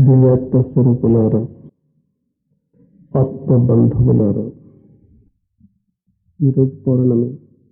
దివ్యాత్మ స్వరూపులారా ఆత్మ బంధువులారా ఈరోజు పౌర్ణమి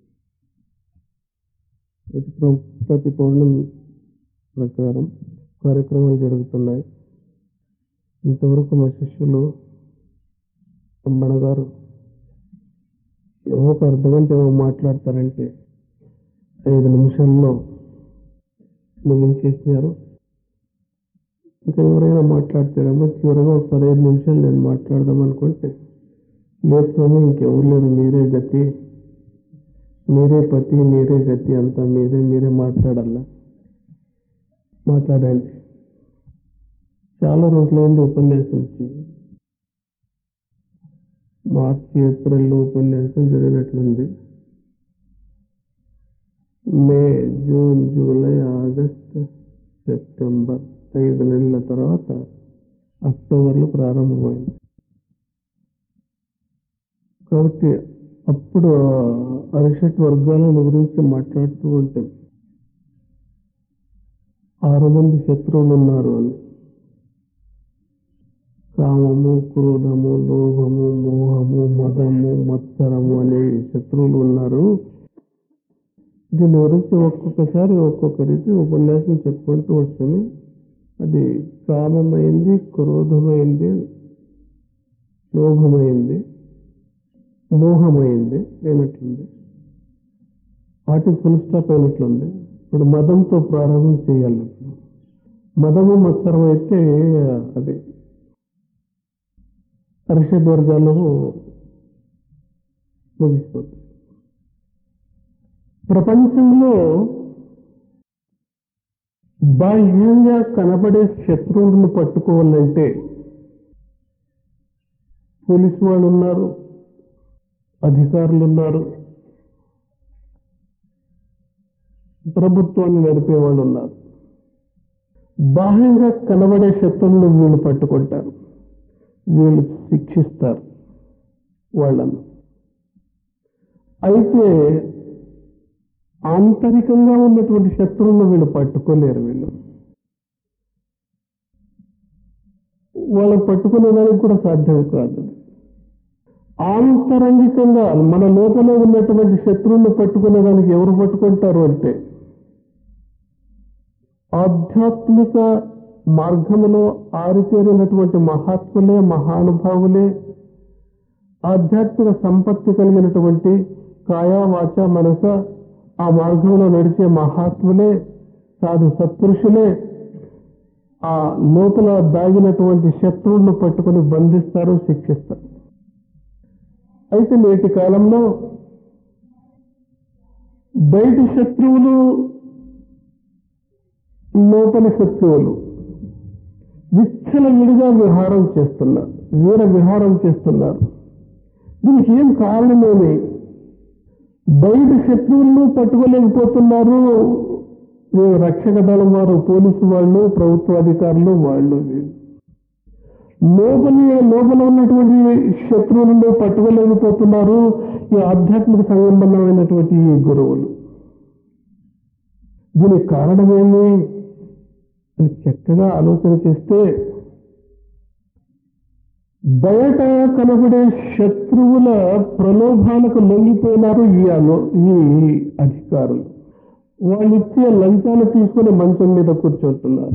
ప్రతి ప్రో- ప్రతి పౌర్ణమి ప్రకారం కార్యక్రమాలు జరుగుతున్నాయి ఇంతవరకు మా శిష్యులు అమ్మణ గారు ఏమో ఒక అర్ధగంట ఏమో మాట్లాడతారంటే ఐదు నిమిషాల్లో ముగించేసినారు ఇంకా ఎవరైనా మాట్లాడతారేమో చివరిగా ఒక పదహైదు నిమిషాలు నేను మాట్లాడదాం అనుకుంటే లేదు స్వామి ఇంకెవరు లేరు మీరే గతి మీరే పతి మీరే గతి అంతా మీరే మీరే మాట్లాడాలా మాట్లాడండి చాలా రోజులైంది ఉపన్యాసం ఇచ్చి మార్చి ఏప్రిల్లో ఉపన్యాసం జరిగినట్లుంది May June July August September ఐదు నెలల తర్వాత అక్టోబర్లో ప్రారంభమైంది కాబట్టి అప్పుడు అరిషట్ వర్గాల గురించి మాట్లాడుతూ ఉంటాం ఆరు మంది శత్రువులు ఉన్నారు అని కామము క్రోధము లోభము మోహము మదము మత్సరము అనే శత్రువులు ఉన్నారు దీని గురించి ఒక్కొక్కసారి ఒక్కొక్క రీతి ఉపన్యాసం చెప్పుకుంటూ వస్తుంది అది కామమైంది క్రోధమైంది లోభమైంది మోహమైంది అయినట్లుంది వాటి ఫుల్ స్టాప్ అయినట్లుంది ఇప్పుడు మదంతో ప్రారంభం చేయాలి ఇప్పుడు మదము మత్సరం అయితే అది పరిషత్ వర్గాలు ముగిసిపోతుంది ప్రపంచంలో బాహ్యంగా కనబడే శత్రువులను పట్టుకోవాలంటే పోలీసు వాళ్ళు ఉన్నారు అధికారులు ఉన్నారు ప్రభుత్వాన్ని నడిపే వాళ్ళు ఉన్నారు బాహ్యంగా కనబడే శత్రువులను వీళ్ళు పట్టుకుంటారు వీళ్ళు శిక్షిస్తారు వాళ్ళను అయితే ఆంతరికంగా ఉన్నటువంటి శత్రువులను వీళ్ళు పట్టుకోలేరు వీళ్ళు వాళ్ళని పట్టుకునేదానికి కూడా సాధ్యం కాదు ఆంతరంగికంగా మన లోపల ఉన్నటువంటి శత్రువులను పట్టుకునేదానికి ఎవరు పట్టుకుంటారు అంటే ఆధ్యాత్మిక మార్గంలో ఆరితేరినటువంటి మహాత్ములే మహానుభావులే ఆధ్యాత్మిక సంపత్తి కలిగినటువంటి కాయా వాచ మనస ఆ మార్గంలో నడిచే మహాత్ములే సాధు సత్పురుషులే ఆ లోపల దాగినటువంటి శత్రువులను పట్టుకొని బంధిస్తారు శిక్షిస్తారు అయితే నేటి కాలంలో బయటి శత్రువులు లోపలి శత్రువులు విచ్చల విడిగా విహారం చేస్తున్నారు వీర విహారం చేస్తున్నారు దీనికి ఏం కారణమేమి బయట శత్రువులను పట్టుకోలేకపోతున్నారు ఈ రక్షక దళం వారు పోలీసు వాళ్ళు ప్రభుత్వ అధికారులు వాళ్ళు వీళ్ళు. లోపలి లోపల ఉన్నటువంటి శత్రువులను పట్టుకోలేకపోతున్నారు ఈ ఆధ్యాత్మిక సంబంధమైనటువంటి ఈ గురువులు దీనికి కారణమేమి అని చక్కగా ఆలోచన చేస్తే బయట కనబడే శత్రువుల ప్రలోభాలకు లొంగిపోయినారు ఈ అలో ఈ అధికారులు వాళ్ళు ఇచ్చే లంచాలు తీసుకుని మంచం మీద కూర్చుంటున్నారు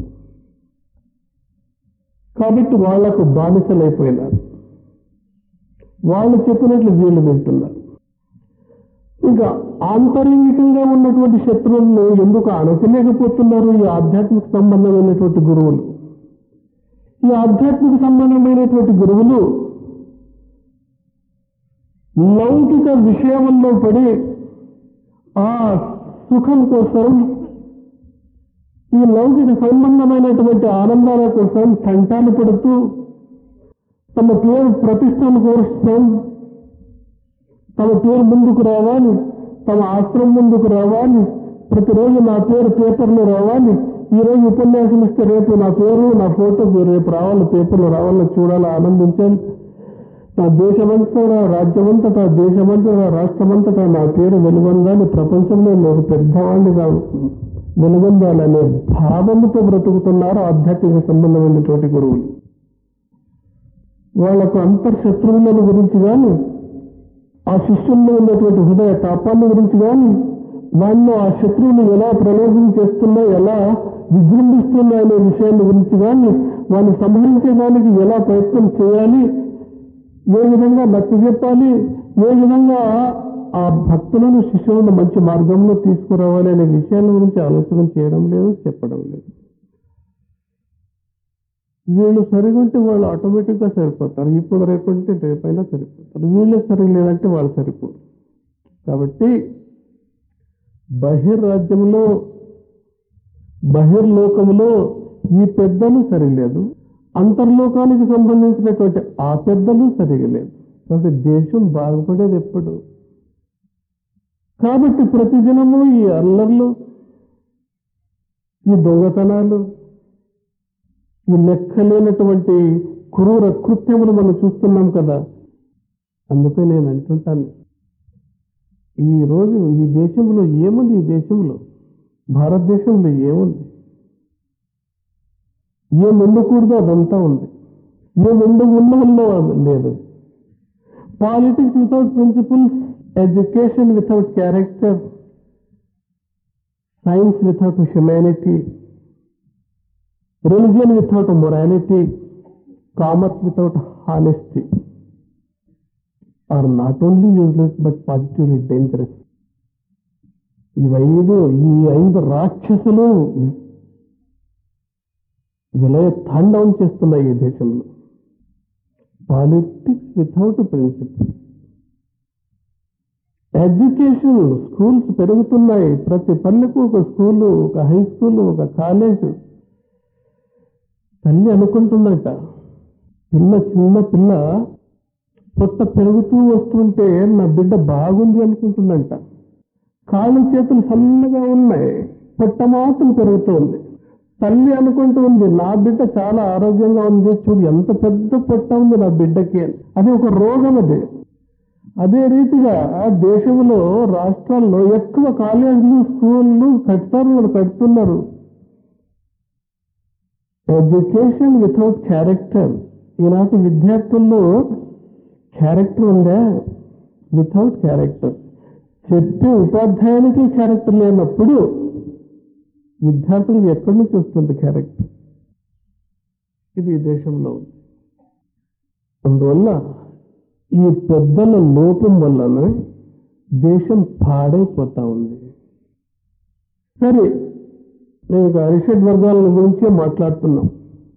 కాబట్టి వాళ్లకు బానిసలైపోయినారు వాళ్ళు చెప్పినట్లు వీళ్ళు వింటున్నారు ఇంకా ఆంతరంగికంగా ఉన్నటువంటి శత్రువులను ఎందుకు అణచలేకపోతున్నారు ఈ ఆధ్యాత్మిక సంబంధమైనటువంటి గురువులు ఈ ఆధ్యాత్మిక సంబంధమైనటువంటి గురువులు లౌకిక విషయంలో పడి ఆ సుఖం కోసం ఈ లౌకిక సంబంధమైనటువంటి ఆనందాల కోసం తంటాలు పడుతూ తమ పేరు ప్రతిష్టను కోసం తమ పేరు ముందుకు రావాలి తమ ఆశ్రమం ముందుకు రావాలి ప్రతిరోజు నా పేరు పేపర్లో రావాలి ఈ రోజు ఉపన్యాసం ఇస్తే రేపు నా పేరు నా ఫోటో రేపు రావాలి పేపర్లో రావాలి చూడాలి ఆనందించాలి నా దేశమంతటా రాజ్యమంతటా దేశమంతటా రాష్ట్రమంతటా నా పేరు వెలువొందాలి ప్రపంచంలో నేను పెద్దవాడిని కాదు వెలుగొందాలనే భావముతో బ్రతుకుతున్నారు ఆధ్యాత్మిక సంబంధమైనటువంటి గురువులు వాళ్లకు అంతర్శత్రువులను గురించి కానీ ఆ శిష్యుల్లో ఉన్నటువంటి హృదయ తాపాన్ని గురించి కానీ వాళ్ళు ఆ శత్రువులు ఎలా ప్రయోగం చేస్తున్నా ఎలా విజృంభిస్తున్నా అనే విషయాన్ని గురించి కానీ వాళ్ళు సంహరించడానికి ఎలా ప్రయత్నం చేయాలి ఏ విధంగా నచ్చ చెప్పాలి ఏ విధంగా ఆ భక్తులను శిష్యులను మంచి మార్గంలో తీసుకురావాలి అనే విషయాల గురించి ఆలోచన చేయడం లేదు చెప్పడం లేదు వీళ్ళు సరిగుంటే వాళ్ళు ఆటోమేటిక్ గా సరిపోతారు ఇప్పుడు రేపంటే రేపైనా సరిపోతారు వీళ్ళే సరిగా లేదంటే వాళ్ళు సరిపోరు కాబట్టి బహిర్రాజ్యంలో బహిర్లోకంలో ఈ పెద్దలు సరిలేదు అంతర్లోకానికి సంబంధించినటువంటి ఆ పెద్దలు సరిగా లేదు కాబట్టి దేశం బాగుపడేది ఎప్పుడు కాబట్టి ప్రతిదినము ఈ అల్లర్లు ఈ దొంగతనాలు ఈ లెక్కలేనటువంటి క్రూర కృత్యములు మనం చూస్తున్నాం కదా అందుకే నేను అంటుంటాను ఈ రోజు ఈ దేశంలో ఏముంది ఈ దేశంలో భారతదేశంలో ఏముంది ఏం ఉండకూడదో అదంతా ఉంది ఏం ఉండ ఉండవల్లో లేదు politics without principles education without character science without humanity religion without morality, commerce without honesty are not only useless but positively dangerous. ఇవైదు ఈ ఐదు రాక్షసులు విలయ తాండవం చేస్తున్నాయి ఈ దేశంలో politics without principle education schools పెరుగుతున్నాయి ప్రతి పల్లెకు ఒక స్కూలు ఒక హై స్కూల్ ఒక కాలేజ్ తల్లి అనుకుంటుందట పిల్ల చిన్న పిల్ల పొట్ట పెరుగుతూ వస్తుంటే నా బిడ్డ బాగుంది అనుకుంటుందంట కాళ్ళు చేతులు సన్నగా ఉన్నాయి పొట్ట మాత్రం పెరుగుతుంది తల్లి అనుకుంటూ ఉంది నా బిడ్డ చాలా ఆరోగ్యంగా ఉంది చూడు ఎంత పెద్ద పొట్ట ఉంది నా బిడ్డకి అని అది ఒక రోగం అది అదే రీతిగా దేశంలో రాష్ట్రాల్లో ఎక్కువ కాలేజీలు స్కూళ్ళు కడతారు కడుతున్నారు ఎడ్యుకేషన్ వితౌట్ క్యారెక్టర్ ఈనాటి విద్యార్థుల్లో క్యారెక్టర్ ఉందా వితౌట్ క్యారెక్టర్ చెప్పే ఉపాధ్యాయునికి క్యారెక్టర్ లేనప్పుడు విద్యార్థులకు ఎక్కడి నుంచి వస్తుంది క్యారెక్టర్ ఇది ఈ దేశంలో ఉంది అందువల్ల ఈ పెద్దల లోపం వల్లనే దేశం పాడైపోతా ఉంది సరే మేము ఇక అరిషడ్ వర్గాల గురించే మాట్లాడుతున్నాం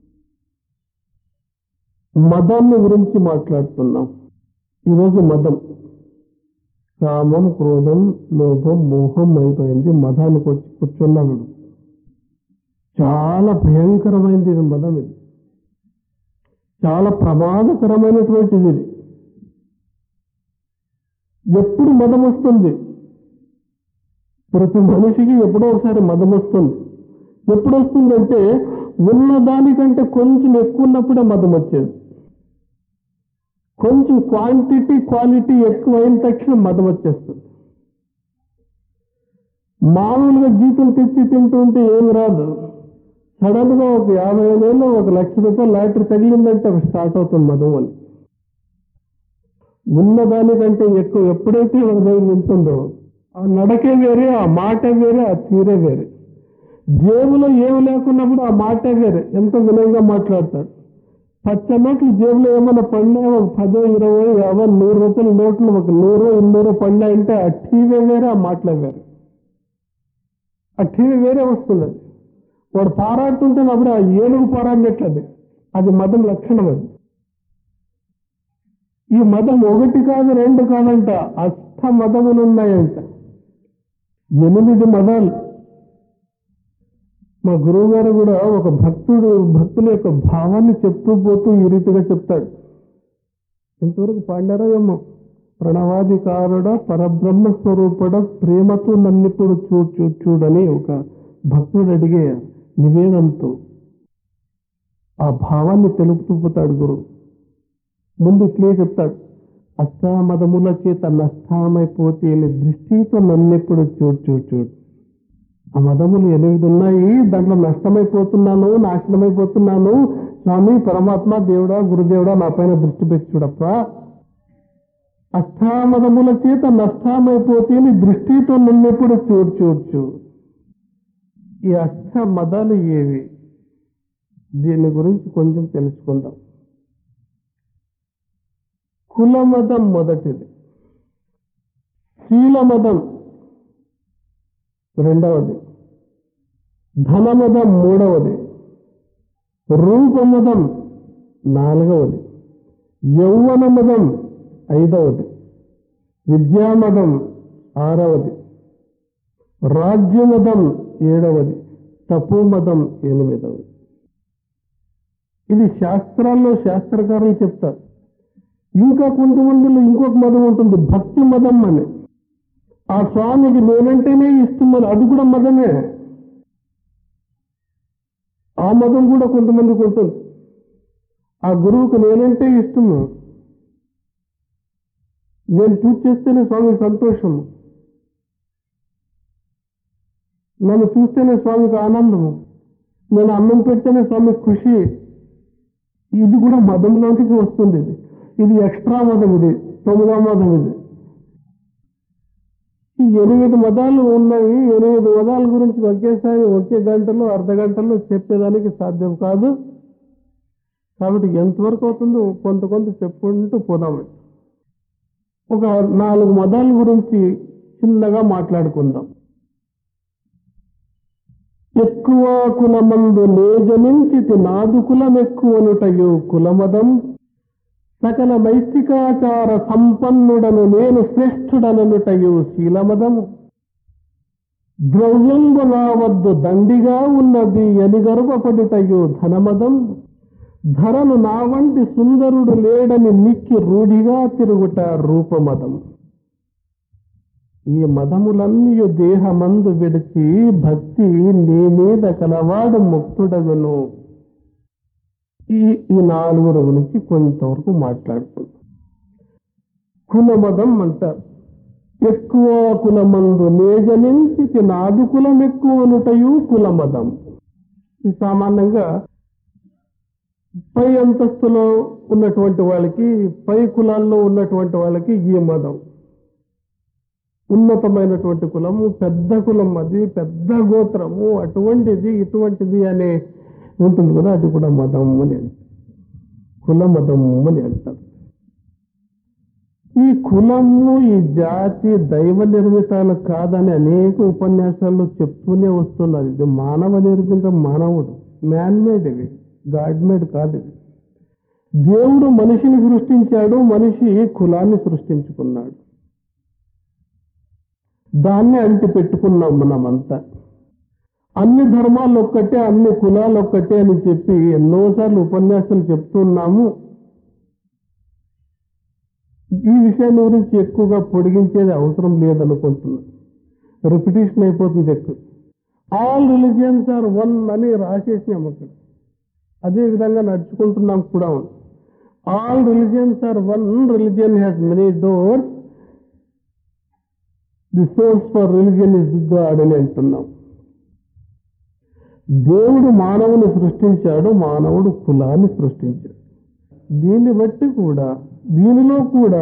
మదాన్ని గురించి మాట్లాడుతున్నాం ఈరోజు మదం కామం క్రోధం లోభం మోహం అయిపోయింది మదానికి వచ్చి కూర్చున్నాడు చాలా భయంకరమైనది ఇది మదం ఇది చాలా ప్రమాదకరమైనటువంటిది ఇది ఎప్పుడు మదం వస్తుంది ప్రతి మనిషికి ఎప్పుడో ఒకసారి మదం వస్తుంది ఎప్పుడు వస్తుందంటే ఉన్న దానికంటే కొంచెం ఎక్కువ ఉన్నప్పుడే మదం వచ్చేది కొంచెం క్వాంటిటీ క్వాలిటీ ఎక్కువైన తక్షణం మదం వచ్చేస్తుంది మామూలుగా జీతం తెచ్చి తింటూ ఉంటే ఏమి రాదు సడన్ గా ఒక యాభై ఐదేళ్ళు ఒక లక్ష రూపాయలు లాటరీ తగిలిందంటే అవి స్టార్ట్ అవుతుంది మదం అని ఉన్నదానికంటే ఎక్కువ ఎప్పుడైతే హృదయం ఉంటుందో ఆ నడకే వేరే ఆ మాటే వేరే ఆ తీరే వేరే జేబులో ఏమి లేకున్నప్పుడు ఆ మాటే వేరే ఎంతో వినయంగా మాట్లాడతాడు పచ్చ నోట్లు జేబులో ఏమైనా పడినా ఒక పదో ఇరవై యాభై నూరు రూపాయల నోట్లు ఒక నూరు ఇన్నూరు పడినాయంటే ఆ టీవీ వేరే ఆ మాటలే వేరే ఆ టీవీ వేరే వస్తుంది అది వాడు పారాడుతుంటే అప్పుడు ఆ ఏనుగు పారాడినట్లది అది మదం లక్షణం అది ఈ మదం ఒకటి కాదు రెండు కాదంట అష్ట మదములు ఉన్నాయంట ఎనిమిది మదాలు మా గురువు గారు కూడా ఒక భక్తుడు భక్తుల యొక్క భావాన్ని చెప్తూ పోతూ ఈ రీతిగా చెప్తాడు ఇంతవరకు పాడారో ఏమో ప్రణవాధికారుడ పరబ్రహ్మ స్వరూపుడ ప్రేమతో నన్నిప్పుడు చూడు చూడు చూడని ఒక భక్తుడు అడిగే నివేదంతో ఆ భావాన్ని తెలుపుతూ పోతాడు గురువు ముందు ఇట్లే చెప్తాడు అష్టామదముల చేత నష్టామైపోతే దృష్టితో నన్నెప్పుడు చూడు చూడు చూడు ఆ మదములు ఎనిమిది ఉన్నాయి దాంట్లో నష్టమైపోతున్నాను నాశనమైపోతున్నాను స్వామి పరమాత్మ దేవుడా గురుదేవుడా నా పైన దృష్టి పెట్టి చూడప్ప అష్టామదముల చేత నష్టమైపోతే నీ దృష్టితో నిన్నెప్పుడు చూడు చూడు చూడు ఈ అష్ట మదాలు ఏవి దీని గురించి కొంచెం తెలుసుకుందాం కులమదం మొదటిది శీలమదం రెండవది ధనమదం మూడవది రూపమదం నాలుగవది యౌవనమదం ఐదవది విద్యామదం ఆరవది రాజ్యమదం ఏడవది తపోమదం ఎనిమిదవది ఇది శాస్త్రాల్లో శాస్త్రకారులు చెప్తారు ఇంకా కొంతమందిలో ఇంకొక మదం ఉంటుంది భక్తి మదం అని ఆ స్వామికి నేనంటేనే ఇష్టం అది కూడా మదమే ఆ మదం కూడా కొంతమందికి ఉంటుంది ఆ గురువుకు నేనంటే ఇష్టము నేను పూజ చేస్తేనే స్వామికి సంతోషం నన్ను చూస్తేనే స్వామికి ఆనందము నేను అన్నం పెడితేనే స్వామికి ఖుషి ఇది కూడా మదంలోకి వస్తుంది ఇది ఇది ఎక్స్ట్రా మదం ఇది తొమ్మిదవ మదం ఇది ఈ ఎనిమిది మతాలు ఉన్నాయి ఎనిమిది మతాల గురించి ఒకేసారి ఒకే గంటలో అర్ధ గంటలో చెప్పేదానికి సాధ్యం కాదు కాబట్టి ఎంతవరకు అవుతుందో కొంత కొంత చెప్పుకుంటూ పోదామండి ఒక నాలుగు మతాల గురించి చిన్నగా మాట్లాడుకుందాం ఎక్కువ కులమందు నేజమించి నాదు కులం ఎక్కువనుటయు కులమదం సకల వైశ్వికాచార సంపన్నుడను నేను శ్రేష్ఠుడననుటయు శీలమదము ద్రవ్యంబు నా వద్దు దండిగా ఉన్నది అని గర్వపడుటయు ధనమదం ధరను నా వంటి సుందరుడు లేడని నిక్కి రూఢిగా తిరుగుట రూపమదం ఈ మదములన్నీ దేహమందు విడిచి భక్తి నీ మీద కలవాడు ముక్తుడగును ఈ ఈ నాలుగు గురించి కొంతవరకు మాట్లాడుకుందాం కులమదం అంటారు ఎక్కువ కులమందు నేజనించి నాదు కులం ఎక్కువనుటయు కులమదం ఇది సామాన్యంగా పై అంతస్తులో ఉన్నటువంటి వాళ్ళకి పై కులాల్లో ఉన్నటువంటి వాళ్ళకి ఈ మదం ఉన్నతమైనటువంటి కులము పెద్ద కులం అది పెద్ద గోత్రము అటువంటిది ఇటువంటిది అనే ఉంటుంది కదా అది కూడా మతం అని అంటారు కుల మతం అని అంటారు ఈ కులము ఈ జాతి దైవ నిర్మితాలు కాదని అనేక ఉపన్యాసాల్లో చెప్తూనే వస్తున్నారు ఇది మానవ నిర్మిత మానవుడు మ్యాన్ మేడ్ ఇవి గాడ్ మేడ్ కాదు ఇవి దేవుడు మనిషిని సృష్టించాడు మనిషి కులాన్ని సృష్టించుకున్నాడు దాన్ని అంటి పెట్టుకున్నాం మనమంతా అన్ని ధర్మాలు ఒక్కటే అన్ని కులాలు ఒక్కటే అని చెప్పి ఎన్నోసార్లు ఉపన్యాసాలు చెప్తున్నాము ఈ విషయాన్ని గురించి ఎక్కువగా పొడిగించేది అవసరం లేదనుకుంటున్నా రిపిటేషన్ అయిపోతుంది ఎక్కువ ఆల్ రిలీజియన్స్ ఆర్ వన్ అని రాసేసినాం అక్కడ అదే విధంగా నడుచుకుంటున్నాం కూడా all religions are one religion has many doors the source for religion is God అని అంటున్నాం దేవుడు మానవుని సృష్టించాడు మానవుడు కులాన్ని సృష్టించాడు దీన్ని బట్టి కూడా దీనిలో కూడా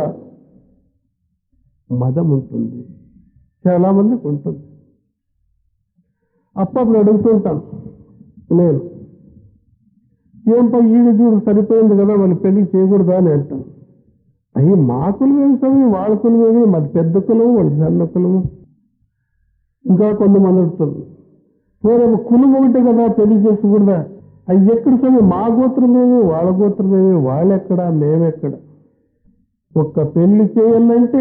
మదం ఉంటుంది చాలా మందికి ఉంటుంది అప్పుడప్పుడు అడుగుతుంటాను నేను ఏం పై ఈడు చూడు సరిపోయింది కదా వాళ్ళు పెళ్లి చేయకూడదా అని అంటాను అయ్యి మా కులమేమి స్వామి వాళ్ళ కులమేమి మాది పెద్ద కులము వాళ్ళ చిన్న కులము ఇంకా కొంతమంది అడుగుతుంది పోరేమో కులం ఒకటే కదా పెళ్లి చేసుకోకూడదా అవి ఎక్కడ స్వామి మా గోత్రమేమి వాళ్ళ గోత్రమేమి వాళ్ళెక్కడ మేమెక్కడ ఒక్క పెళ్లి చేయాలంటే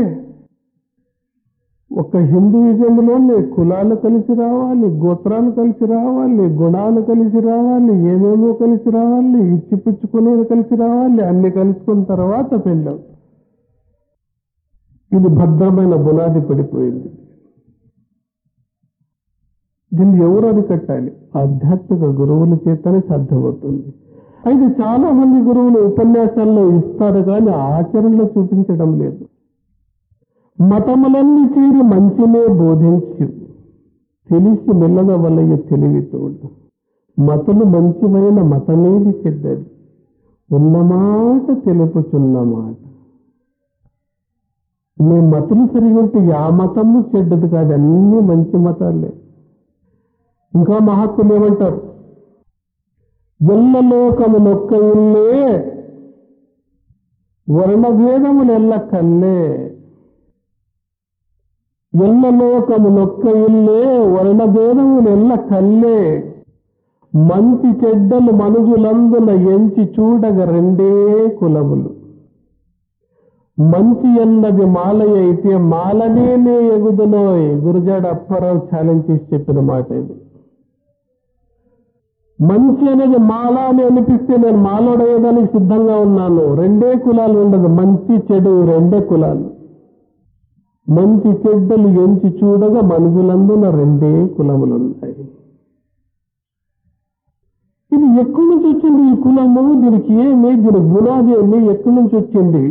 ఒక హిందూయిజంలోనే కులాలు కలిసి రావాలి గోత్రాలు కలిసి రావాలి గుణాలు కలిసి రావాలి ఏమేమో కలిసి రావాలి ఇచ్చిపుచ్చుకునేది కలిసి రావాలి అన్ని కలుసుకున్న తర్వాత పెళ్ళి అవుతుంది. ఇది భద్రమైన బునాది పడిపోయింది దీన్ని ఎవరు అరికట్టాలి ఆధ్యాత్మిక గురువుల చేతనే సాధ్యమవుతుంది అయితే చాలా మంది గురువులు ఉపన్యాసాల్లో ఇస్తారు కానీ ఆచరణలో చూపించడం లేదు మతములన్నీ చేరి మంచినే బోధించు తెలిసి మెల్లగా వలయ్య తెలివితోడు మతలు మంచివైన మతమేది చెడ్డది ఉన్నమాట తెలుపుచున్నమాట మీ మతులు సరిగా ఉంటే యా మతము చెడ్డది కాదు అన్ని మంచి మతాలే ఇంకా మహాత్ములు ఏమంటారు ఎల్లలోకములొక్క ఇల్లే వర్ణభేదములెల్ల కల్లే ఎల్లలోకములొక్క ఇల్లే వర్ణభేదములెల్ల కల్లే మంచి చెడ్డలు మనుజులందున ఎంచి చూడగ రెండే కులములు మంచి అన్నది మాలయ అయితే మాలనేనే ఎగుదునోయ్ గురుజాడ అప్పారావు ఛాలెంజ్ చేసి చెప్పిన మాట ఇది మంచి అనేది మాల అని అనిపిస్తే నేను మాలోడయ్యేదానికి సిద్ధంగా ఉన్నాను రెండే కులాలు ఉండదు మంచి చెడు రెండే కులాలు మంచి చెడ్డలు ఎంచి చూడగా మనుషులందున రెండే కులములు ఉన్నాయి ఇది ఎక్కడి నుంచి వచ్చింది ఈ కులము దీనికి ఏమి దీని గుణాది ఏమి ఎక్కడి నుంచి వచ్చింది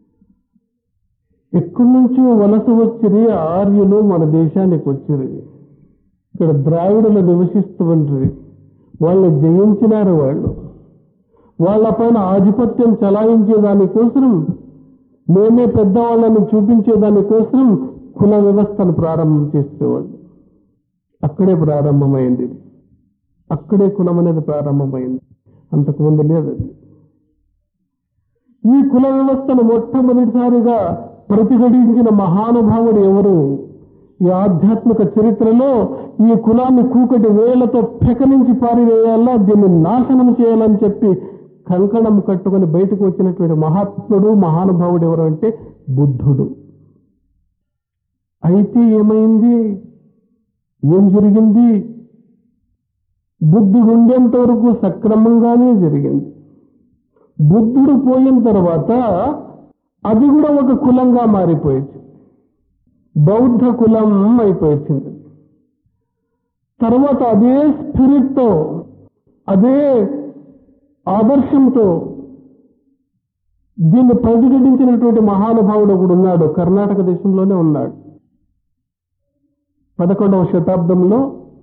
ఎక్కడి నుంచో వలస వచ్చిరి ఆర్యులు మన దేశానికి వచ్చిరి ఇక్కడ ద్రావిడులు నివసిస్తూ ఉంటారు వాళ్ళని జయించినారు వాళ్ళు వాళ్ళపైన ఆధిపత్యం చలాయించే దానికోసం మేమే పెద్దవాళ్ళని చూపించే దానికోసం కుల వ్యవస్థను ప్రారంభం చేసేవాళ్ళు అక్కడే ప్రారంభమైంది ఇది అక్కడే కులం అనేది ప్రారంభమైంది అంతకుముందు లేదు అది ఈ కుల వ్యవస్థను మొట్టమొదటిసారిగా ప్రతిఘటించిన మహానుభావుడు ఎవరు ఈ ఆధ్యాత్మిక చరిత్రలో ఈ కులాన్ని కూకటి వేలతో పెకలించి పారివేయాలా దీన్ని నాశనం చేయాలని చెప్పి కంకణం కట్టుకొని బయటకు వచ్చినటువంటి మహాత్ముడు మహానుభావుడు ఎవరు అంటే బుద్ధుడు అయితే ఏమైంది ఏం జరిగింది బుద్ధుడు ఉండేంత వరకు సక్రమంగానే జరిగింది బుద్ధుడు పోయిన తర్వాత అది కూడా ఒక కులంగా మారిపోయింది బౌద్ధ కులం అయిపోయింది తర్వాత అదే స్పిరిట్తో అదే ఆదర్శంతో దీన్ని ప్రతిఘటించినటువంటి మహానుభావుడు ఒకడు ఉన్నాడు కర్ణాటక దేశంలోనే ఉన్నాడు పదకొండవ శతాబ్దంలో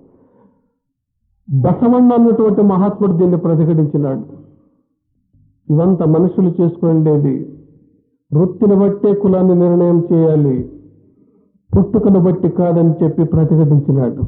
బసవಣ್ణ అన్నటువంటి మహాత్ముడు దీన్ని ప్రతిఘటించినాడు ఇవంతా మనుషులు చేసుకునేది వృత్తిని బట్టే కులాన్ని నిర్ణయం చేయాలి పుట్టుకను బట్టి కాదని చెప్పి ప్రతిఘటించినాడు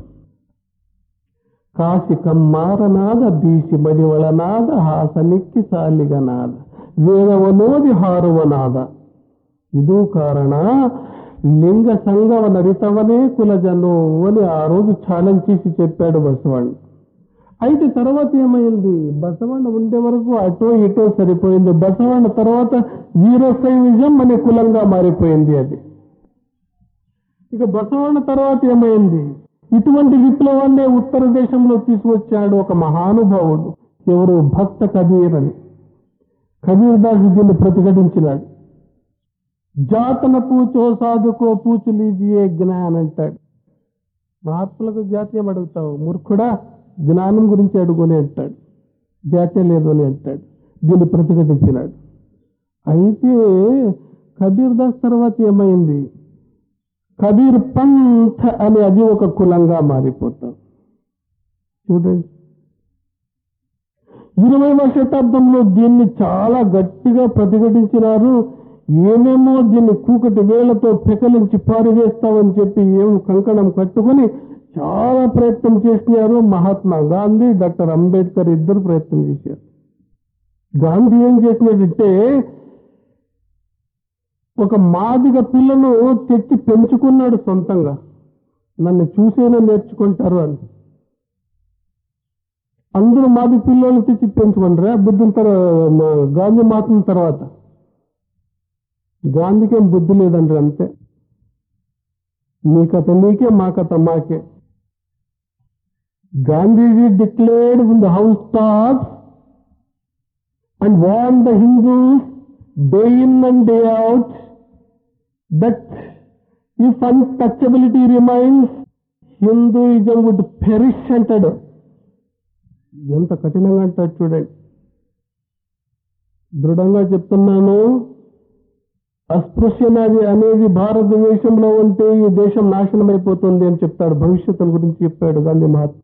కాశి కమ్మారనాద బీసి మడివళనాద హాసనిక్కి సాలిగనాద ವೇದವನೋದಿ ಹಾರುವನಾದ ಇದು ಕಾರಣ లింగ సంగవ నరితవనే కులజను అని ఆ రోజు ఛాలెంజ్ చేసి చెప్పాడు బసవಣ್ణ అయితే తర్వాత ఏమైంది బసవಣ್ణ ఉండే వరకు అటో ఇటో సరిపోయింది బసవಣ್ణ తర్వాత వీరోశైవిజం అనే కులంగా మారిపోయింది అది ఇక బసవಣ್ణ తర్వాత ఏమైంది ఇటువంటి విప్లవాన్నే ఉత్తర దేశంలో తీసుకొచ్చాడు ఒక మహానుభావుడు ఎవరు భక్త కబీర్ అని కబీర్ దాస్ దీన్ని ప్రతిఘటించినాడు జాతన పూచో సాధుకో పూచు లీజియే జ్ఞాన్ అంటాడు మహాత్ములకు జాతీయం అడుగుతావు మూర్ఖుడా జ్ఞానం గురించి అడుగుని అంటాడు జాతీయం లేదు అని అంటాడు దీన్ని ప్రతిఘటించినాడు అయితే కబీర్ దాస్ తర్వాత ఏమైంది కబీర్ పంథ్ అని అది ఒక కులంగా మారిపోతాం చూడండి ఇరవైవ శతాబ్దంలో దీన్ని చాలా గట్టిగా ప్రతిఘటించినారు ఏమేమో దీన్ని కూకటి వేళ్లతో పెకలించి పారివేస్తామని చెప్పి ఏం కంకణం కట్టుకొని చాలా ప్రయత్నం చేసినారు మహాత్మా గాంధీ డాక్టర్ అంబేద్కర్ ఇద్దరు ప్రయత్నం చేశారు గాంధీ ఏం చేసినట్టంటే ఒక మాదిగ పిల్లను తెచ్చి పెంచుకున్నాడు సొంతంగా నన్ను చూసేనే నేర్చుకుంటారు అని అందరూ మాది పిల్లలు తెచ్చి పెంచుకుంటారా బుద్ధుల తర్వాత గాంధీ మహాత్మ తర్వాత గాంధీకేం బుద్ధి లేదండి అంతే మీ కథ మీకే మా కథ మాకే Gandhiji declared in the house tops and వాన్ the Hindus day in and day out that if untouchability remains Hinduism would perish అంటాడు ఎంత కఠినంగా అంటాడు చూడండి దృఢంగా చెప్తున్నాను అస్పృశ్యనాది అనేది భారతదేశంలో ఉంటే ఈ దేశం నాశనం అయిపోతుంది అని చెప్తాడు భవిష్యత్తు గురించి చెప్పాడు గాంధీ మహాత్మ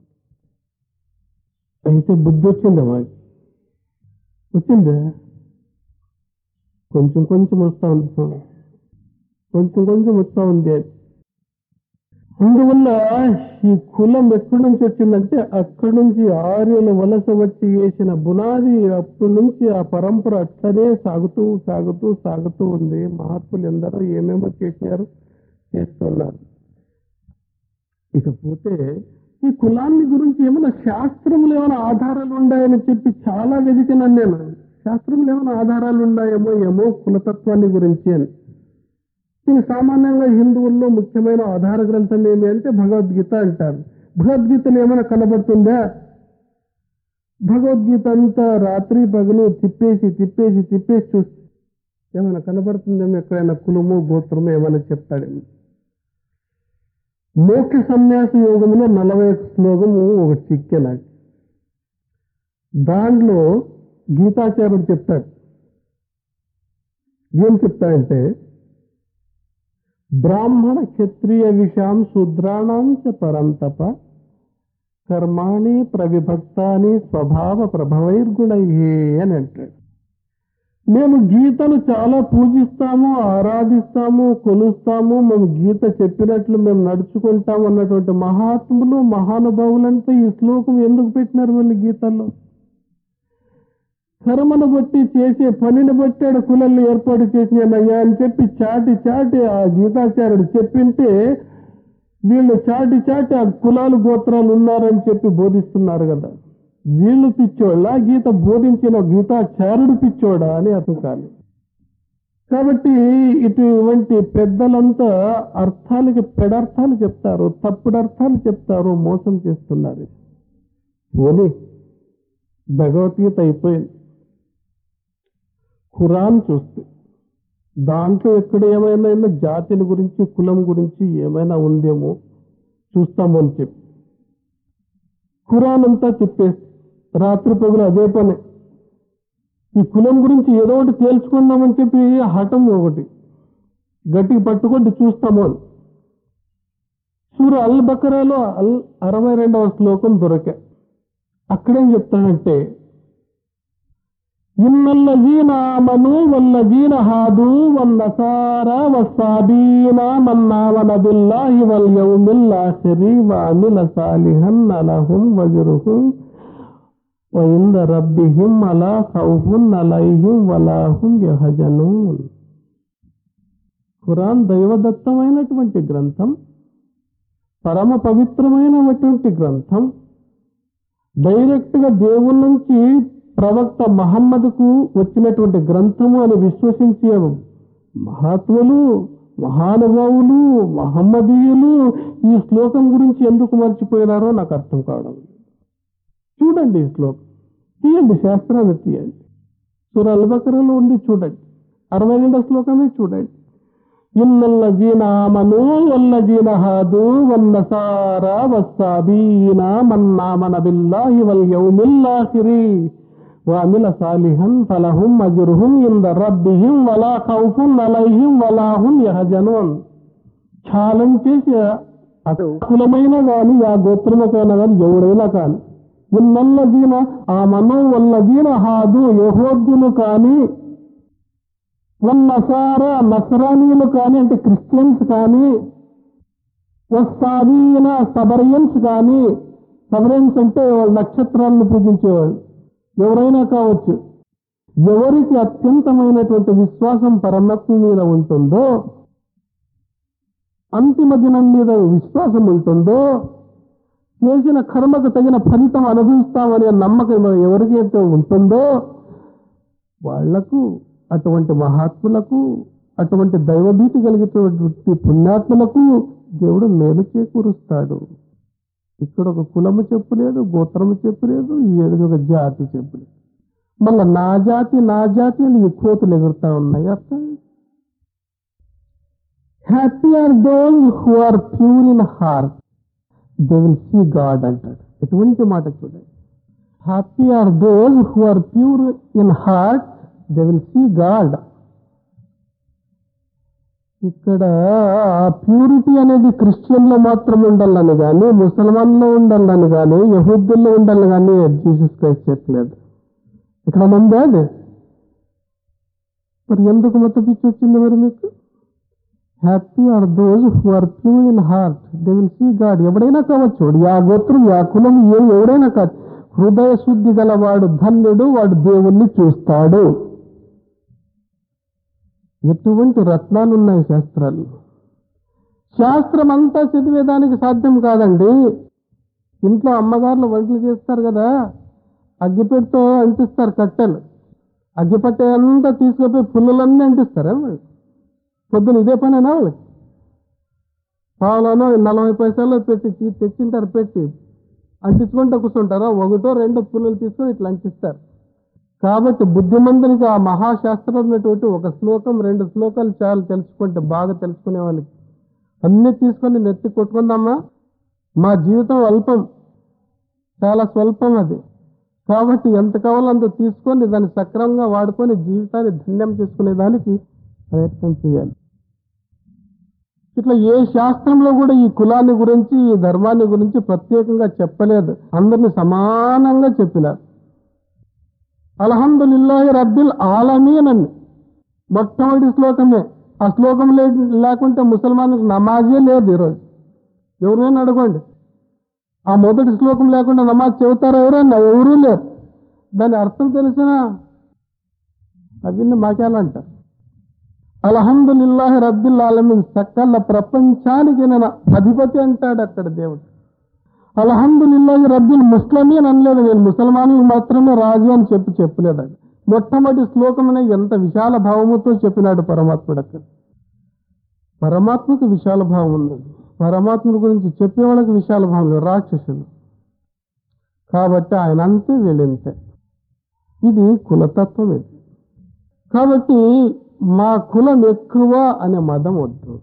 అయితే బుద్ధి వచ్చిందా మాకు వచ్చిందా కొంచెం కొంచెం వస్తా ఉంది స్వామి. కొంచెం కొంచెం వస్తా ఉంది అది అందువల్ల ఈ కులం ఎక్కడి నుంచి వచ్చిందంటే అక్కడి నుంచి ఆర్యుల వలస వచ్చి వేసిన బునాది అప్పటి నుంచి ఆ పరంపర అట్లనే సాగుతూ సాగుతూ సాగుతూ ఉంది మహాత్ములు ఎందరో ఏమేమో చేశారు చేస్తున్నారు ఇకపోతే ఈ కులాన్ని గురించి ఏమైనా శాస్త్రములు ఏమైనా ఆధారాలు ఉన్నాయని చెప్పి చాలా వెతికినాను నేను శాస్త్రములు ఏమైనా ఆధారాలు ఉన్నాయేమో ఏమో కులతత్వాన్ని గురించి అని ఇది సామాన్యంగా హిందువుల్లో ముఖ్యమైన ఆధార గ్రంథం ఏమి అంటే భగవద్గీత అంటారు భగవద్గీతలో ఏమైనా కనబడుతుందా భగవద్గీత అంతా రాత్రి పగలు తిప్పేసి తిప్పేసి తిప్పేసి చూస్తే ఏమైనా కనబడుతుందేమో ఎక్కడైనా కులము గోత్రము ఏమైనా చెప్తాడేమో మోక్ష సన్యాస యోగంలో నలభై ఒక శ్లోకము ఒకటి చిక్కే నాకు దాంట్లో గీతాచార్యుడు చెప్తాడు ఏం చెప్తాడంటే బ్రాహ్మణ క్షత్రియ విషాం శూద్రాణం చ పరంతప కర్మాణి ప్రవిభక్తాని స్వభావ ప్రభవైర్గుణై అని అంటాడు మేము గీతను చాలా పూజిస్తాము ఆరాధిస్తాము కొలుస్తాము మేము గీత చెప్పినట్లు మేము నడుచుకుంటాము అన్నటువంటి మహాత్ములు మహానుభావులంతా ఈ శ్లోకం ఎందుకు పెట్టినారు వీళ్ళు గీతల్లో కర్మను బట్టి చేసే పనిని బట్టి ఆడ కులల్ని ఏర్పాటు చేసినయ్యా అని చెప్పి చాటి చాటి ఆ గీతాచార్యుడు చెప్పింటే వీళ్ళు చాటి చాటి ఆ కులాలు గోత్రాలు ఉన్నారని చెప్పి బోధిస్తున్నారు కదా వీళ్ళు పిచ్చోళ్ళ గీత బోధించిన గీతాచార్యుడు పిచ్చోడా అని అర్థం కాదు కాబట్టి ఇటువంటి పెద్దలంతా అర్థాలకి పెడర్థాలు చెప్తారు తప్పుడు అర్థాలు చెప్తారు మోసం చేస్తున్నారు పోనీ భగవద్గీత అయిపోయింది ఖురాన్ చూస్తే దాంట్లో ఎక్కడ ఏమైనా జాతిని గురించి కులం గురించి ఏమైనా ఉందేమో చూస్తాము అని చెప్పి ఖురాన్ అంతా చెప్పేసి రాత్రి పగులు అదే పని ఈ కులం గురించి ఏదో ఒకటి తేల్చుకుందామని చెప్పి హఠం ఒకటి గట్టికి పట్టుకుంటే చూస్తాము అని సూర అల్ బకరాలో అల్ అరవై రెండవ శ్లోకం దొరికా అక్కడేం చెప్తానంటే ఇన్నల్లజీన ఆమను వల్లజీన హాదు వన్నసార వస్సాబీన మన్నామన బిల్లాహి వల్ యౌమిల్ ఆఖిరి వఅమిల సాలిహన్ లహుం వజ్రుహుం وعند ربهم అలా ఖౌఫున్ అలైహిం వలాహుం యహజనూన్ ఖురాన్ దైవదత్తమైనటువంటి గ్రంథం పరమ పవిత్రమైనటువంటి గ్రంథం డైరెక్ట్ గా దేవుని నుంచి ప్రవక్త మహమ్మద్కు వచ్చినటువంటి గ్రంథము అని విశ్వసించే మహాత్ములు మహానుభావులు మహమ్మదీయులు ఈ శ్లోకం గురించి ఎందుకు మర్చిపోయినారో నాకు అర్థం కావడం లేదు. చూడండి ఈ శ్లోకం తీయండి శాస్త్రాన్ని తీయండి సూర అల్బకరలో ఉండి చూడండి అరవై రెండో శ్లోకమే చూడండి ఇన్నల్లజీన ఆమను వల్లజీన హాదు వన్నసార వస్సాబీన మన్నామన బిల్లాహి వల్ యౌమిల్ ఆఖిరి وعمل صالحا فلهم أجرهم عند ربهم ولا خوف عليهم ولا هم يحزنون ఛాలెంజ్ చేసి అటు కులమైన కానీ ఆ గోత్రముకైనా కానీ ఎవడైనా కానీ ఉన్నల్లజీన ఆ మనో వల్లజీన హాదు యహోద్యులు కానీ వన్నసార నసరానీయులు కానీ అంటే క్రిస్టియన్స్ కానీ వస్తాదీన సబరియన్స్ కానీ సబరియన్స్ అంటే వాళ్ళు నక్షత్రాలను పూజించేవాళ్ళు ఎవరైనా కావచ్చు ఎవరికి అత్యంతమైనటువంటి విశ్వాసం పరమాత్మ మీద ఉంటుందో అంతిమ దినం మీద విశ్వాసం ఉంటుందో చేసిన కర్మకు తగిన ఫలితం అనుభవిస్తామనే నమ్మకం ఎవరికైతే ఉంటుందో వాళ్లకు అటువంటి మహాత్ములకు అటువంటి దైవభీతి కలిగినటువంటి పుణ్యాత్ములకు దేవుడు మేలు చేకూరుస్తాడు ఇక్కడ ఒక కులము చెప్పలేదు గోత్రము చెప్పలేదు ఏదో ఒక జాతి చెప్పలేదు మళ్ళా నా జాతి నా జాతి అని ఈ కోతులు ఎగురుతా ఉన్నాయి అర్థం happy are those who are pure in heart they will see God అంటాడు ఎటువంటి మాట చూడండి happy are those who are pure in heart they will see God ఇక్కడ ఆ ప్యూరిటీ అనేది క్రిస్టియన్లో మాత్రం ఉండాలని కానీ ముసల్మాన్లో ఉండాలని కానీ యహూద్దుల్లో ఉండాలని కానీ జీసస్ క్రైస్ట్ చెప్పలేదు ఇక్కడ ఉందా అది మరి ఎందుకు మత పిచ్చి వచ్చింది మరి మీకు happy are those who are pure in heart they will see God ఎవడైనా కావచ్చు యా గోత్రం యా కులం ఏ ఎవడైనా కాదు హృదయ శుద్ధి గలవాడు ధన్యుడు వాడు దేవుణ్ణి చూస్తాడు ఎటువంటి రత్నాలు ఉన్నాయి శాస్త్రాలు శాస్త్రం అంతా చదివేదానికి సాధ్యం కాదండి ఇంట్లో అమ్మగారులు వంటలు చేస్తారు కదా అగ్గిపెట్టుతో అంటిస్తారు కట్టెలు అగ్గిపట్టే అంతా తీసుకుపోయి పుల్లలన్నీ అంటిస్తారా వాళ్ళు? పొద్దున ఇదే పనేనా వాళ్ళకి పావులోనో నలభై పైసలు పెట్టి తీ- తెచ్చింటారు పెట్టి అంటించుకుంటూ కూర్చుంటారా ఒకటో రెండో పుల్లలు తీసుకొని ఇట్లా అంటిస్తారు కాబట్టి బుద్ధిమంతునికి ఆ మహాశాస్త్రం ఉన్నటువంటి ఒక శ్లోకం రెండు శ్లోకాలు చాలు తెలుసుకుంటే బాగా తెలుసుకునే వాళ్ళకి అన్ని తీసుకొని నెత్తి కొట్టుకుందామా మా జీవితం అల్పం చాలా స్వల్పం అది కాబట్టి ఎంత కావాలో అంత తీసుకొని దాన్ని సక్రమంగా వాడుకొని జీవితాన్ని ధన్యం చేసుకునే దానికి ప్రయత్నం చేయాలి ఇట్లా ఏ శాస్త్రంలో కూడా ఈ కులాన్ని గురించి ఈ ధర్మాన్ని గురించి ప్రత్యేకంగా చెప్పలేదు అందరిని సమానంగా చెప్పినారు అల్హమ్దులిల్లాహి రబ్బిల్ ఆలమీన్ అని మొట్టమొదటి శ్లోకమే ఆ శ్లోకం లే- లేకుంటే ముసల్మాన్కి నమాజే లేదు ఈరోజు ఎవరైనా అడగండి ఆ మొదటి శ్లోకం లేకుండా నమాజ్ చెబుతారా ఎవరైనా ఎవరూ లేరు దాని అర్థం తెలిసినా అవన్నీ మాకేలంట అల్హమ్దులిల్లాహి రబ్బిల్ ఆలమీన్ సకల ప్రపంచానికి నేను అధిపతి అంటాడు అక్కడ దేవుడు అల్హమ్దులిల్లాహి రబ్బిల్ ముస్లిమీన్ అనలేదు నేను ముసల్మానులకు మాత్రమే రాజు అని చెప్పి చెప్పలేదు అది మొట్టమొదటి శ్లోకమనే ఎంత విశాల భావముతో చెప్పినాడు పరమాత్ముడు అక్కడ పరమాత్మకు విశాల భావం ఉంది పరమాత్ముడి గురించి చెప్పేవాళ్ళకి విశాల భావం లేదు రాక్షసులు కాబట్టి ఆయన అంతే వీళ్ళంతే ఇది కులతత్వం ఇది కాబట్టి మా కులం ఎక్కువ అనే మదం వద్దు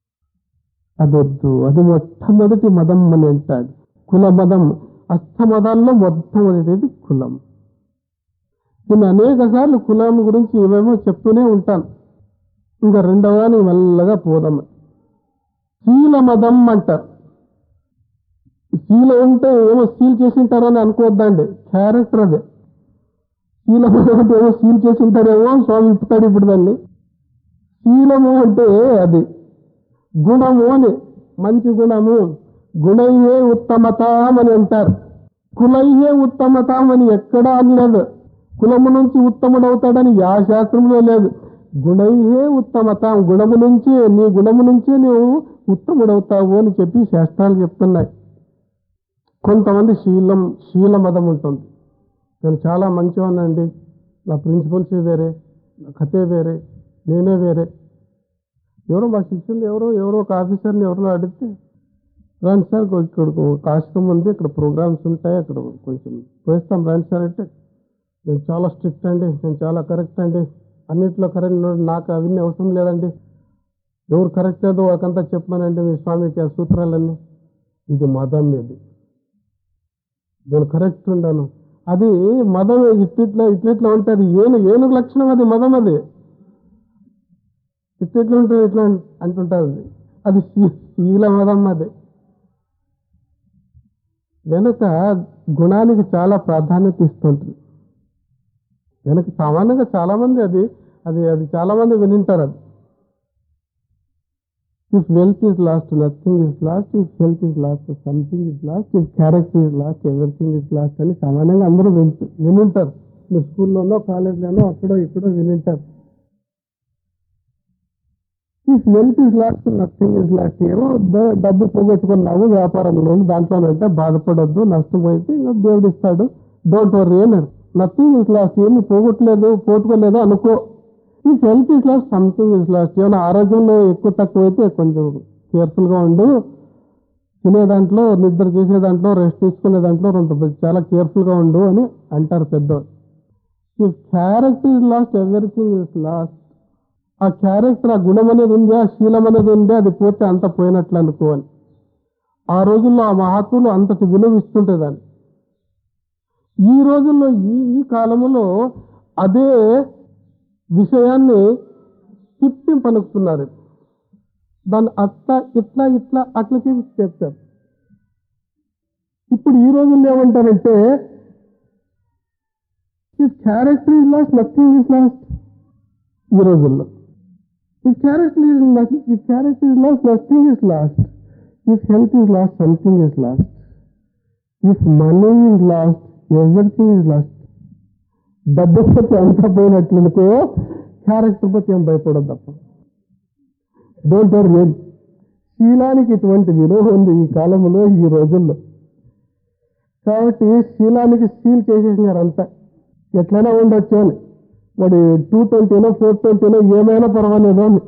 అదొద్దు అది మొట్టమొదటి మదం అని అంటాడు కుల మదం అష్ట మదాల్లో మొట్టమొదటిది కులం నేను అనేక సార్లు కులం గురించి ఏమేమో చెప్తూనే ఉంటాను ఇంకా రెండవదానికి మెల్లగా పోదాం శీల మదం అంటారు శీల ఉంటే ఏమో సీల్ చేసింటారని అనుకోవద్దండి క్యారెక్టర్ అదే శీలము అంటే ఏమో సీల్ చేసింటారేమో స్వామి ఇప్పుతాడు ఇప్పుడు దాన్ని శీలము అంటే అది గుణము అని మంచి గుణము గుణయ్యే ఉత్తమతాం అని అంటారు కులయ్యే ఉత్తమతాం అని ఎక్కడా అనలేదు కులము నుంచి ఉత్తముడవుతాడని యా శాస్త్రంలో లేదు గుణయ్యే ఉత్తమతాం గుణము నుంచి నీ గుణము నుంచే నువ్వు ఉత్తముడవుతావు అని చెప్పి శాస్త్రాలు చెప్తున్నాయి కొంతమంది శీలం శీల మదం ఉంటుంది నేను చాలా మంచివాడినండి నా ప్రిన్సిపల్సే వేరే నా కథే వేరే నేనే వేరే ఎవరో మా శిష్యులు ఎవరో ఎవరో ఒక ఆఫీసర్ని ఎవరో అడిగితే రండి సార్ ఇక్కడ ఒక ఆశ్రమం ఉంది ఇక్కడ ప్రోగ్రామ్స్ ఉంటాయి అక్కడ కొంచెం వేస్తాం రండి సార్ అంటే నేను చాలా స్ట్రిక్ట్ అండి నేను చాలా కరెక్ట్ అండి అన్నిట్లో కరెక్ట్ నాకు అవన్నీ అవసరం లేదండి ఎవరు కరెక్ట్ ఏదో వాళ్ళకంతా చెప్పానండి మీ స్వామికి ఆ సూత్రాలన్నీ ఇది మదం ఇది నేను కరెక్ట్ ఉండాను అది మదం ఇట్లిట్లా ఇట్లిట్లా ఉంటుంది ఏను ఏనుగు లక్షణం అది మదం అది ఇట్లిట్లా ఉంటుంది ఇట్లా అంటుంటుంది అది శీ- శీల మదం అది వెనుక గుణానికి చాలా ప్రాధాన్యత ఇస్తుంటుంది వెనక సామాన్యంగా చాలా మంది అది అది అది చాలా మంది వినింటారు అది if wealth is lost nothing is lost if health is lost something is lost if character is lost everything is lost అని సామాన్యంగా అందరూ వింటు వినుంటారు మీరు స్కూల్లోనో కాలేజ్లోనో అక్కడో ఇక్కడో వినుంటారు if wealth is lost nothing is lost ఏమో ద- డబ్బు పోగొట్టుకున్నావు వ్యాపారంలో దాంట్లో అంటే బాధపడొద్దు నష్టపోయితే ఇంకా దేవుడు ఇస్తాడు డోంట్ వరీ అన్నాడు నథింగ్ ఇస్ లాస్ట్ ఏమి పోగొట్టలేదు పోగొట్టుకోలేదు అనుకో ఈ health is lost something is lost ఏమైనా ఆరోగ్యంలో ఎక్కువ తక్కువ అయితే కొంచెం కేర్ఫుల్ గా ఉండు తినే దాంట్లో నిద్ర చేసే దాంట్లో రెస్ట్ తీసుకునే దాంట్లో రెండు చాలా కేర్ఫుల్ గా ఉండు అని అంటారు పెద్దవాళ్ళు ఈ character is lost everything is lost ఆ క్యారెక్టర్ ఆ గుణం అనేది ఉంది ఆ శీలం అనేది ఉంది అది పోతే అంత పోయినట్లు అనుకోవాలి ఆ రోజుల్లో ఆ మహాత్ములు అంతటి విలువ ఇస్తుంటేదాన్ని ఈ రోజుల్లో ఈ ఈ కాలంలో అదే విషయాన్ని తిప్పి పలుకుతున్నారు దాన్ని అట్లా ఇట్లా ఇట్లా అట్లా చేసి చెప్తారు ఇప్పుడు ఈ రోజుల్లో ఏమంటారంటే if character is lost nothing is lost ఈ రోజుల్లో if character is if character is lost nothing is lost if health is lost something is lost if money is lost everything is lost డబ్బు పోతే అంతా పోయినట్లనుకో character పోతే ఏం భయపడదు తప్ప don't వర్ శీలానికి ఇటువంటి విలువ ఉంది ఈ కాలంలో ఈ రోజుల్లో కాబట్టి శీలానికి సీల్ చేసేసినారు అంతా ఎట్లైనా ఉండొచ్చు అని వాడి టూ ట్వంటీనో ఫోర్ ట్వంటీనో ఏమైనా పర్వాలేదు అని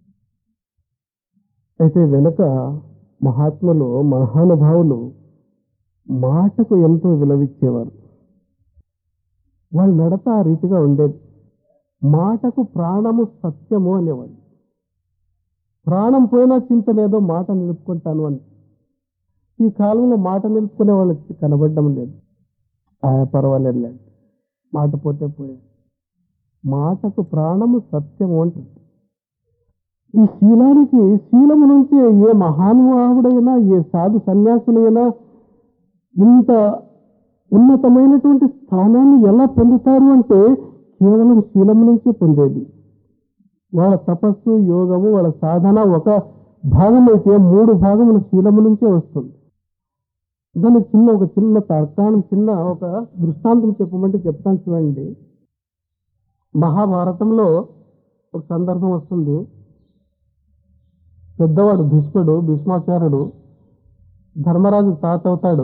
అయితే వెనుక మహాత్ములు మహానుభావులు మాటకు ఎంతో విలువిచ్చేవారు వాళ్ళ నడత ఆ రీతిగా ఉండేది మాటకు ప్రాణము సత్యము అనేవాళ్ళు ప్రాణం పోయినా చింత లేదో మాట నిలుపుకుంటాను అని ఈ కాలంలో మాట నిలుపుకునే వాళ్ళకి కనబడడం లేదు ఆ పర్వాలేదు లేదు మాట పోతే పోయే మాటకు ప్రాణము సత్యము అంటుంది ఈ శీలానికి శీలము నుంచి ఏ మహానుభావుడైనా ఏ సాధు సన్యాసులైనా ఇంత ఉన్నతమైనటువంటి స్థానాన్ని ఎలా పొందుతారు అంటే కేవలం శీలము నుంచే పొందేది వాళ్ళ తపస్సు యోగము వాళ్ళ సాధన ఒక భాగం అయితే మూడు భాగములు శీలము నుంచే వస్తుంది దానికి చిన్న ఒక చిన్న తర్కాణం చిన్న ఒక దృష్టాంతం చెప్పమంటే చెప్తాను చూడండి మహాభారతంలో ఒక సందర్భం వస్తుంది పెద్దవాడు భీష్ముడు భీష్మాచార్యుడు ధర్మరాజు తాత అవుతాడు